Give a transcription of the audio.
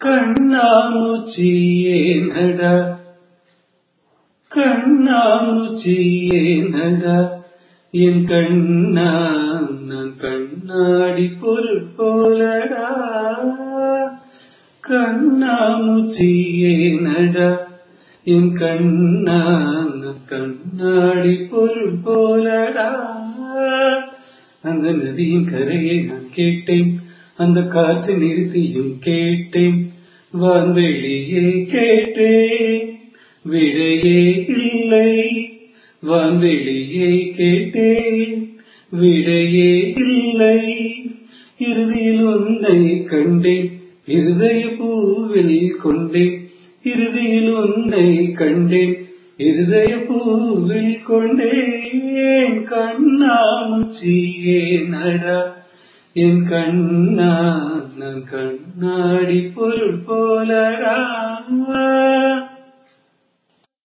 கண்ணாமூச்சியே நடா கண்ணாமூச்சியே நடா என் கண்ணா நான் கண்ணாடி பொருள் போலடா கண்ணாமூச்சியே நடா என் கண்ணா நான் கண்ணாடி பொருள் போலடா அந்த நதியின் கரையை நான் கேட்டேன் அந்த காற்று நிறுத்தியும் கேட்டேன் வான்வெளியே கேட்டேன் விடையே இல்லை வான்வெளியே கேட்டேன் விடையே இல்லை இறுதியில் ஒன்றை கண்டேன் இருதய பூவில் கொண்டேன் இறுதியில் ஒன்றை கண்டேன் இருதய பூவில் கொண்டேன் கண்ணாமூச்சியே நடா என் கண்ணா நான் கண்ணாடி பொருள் போலடா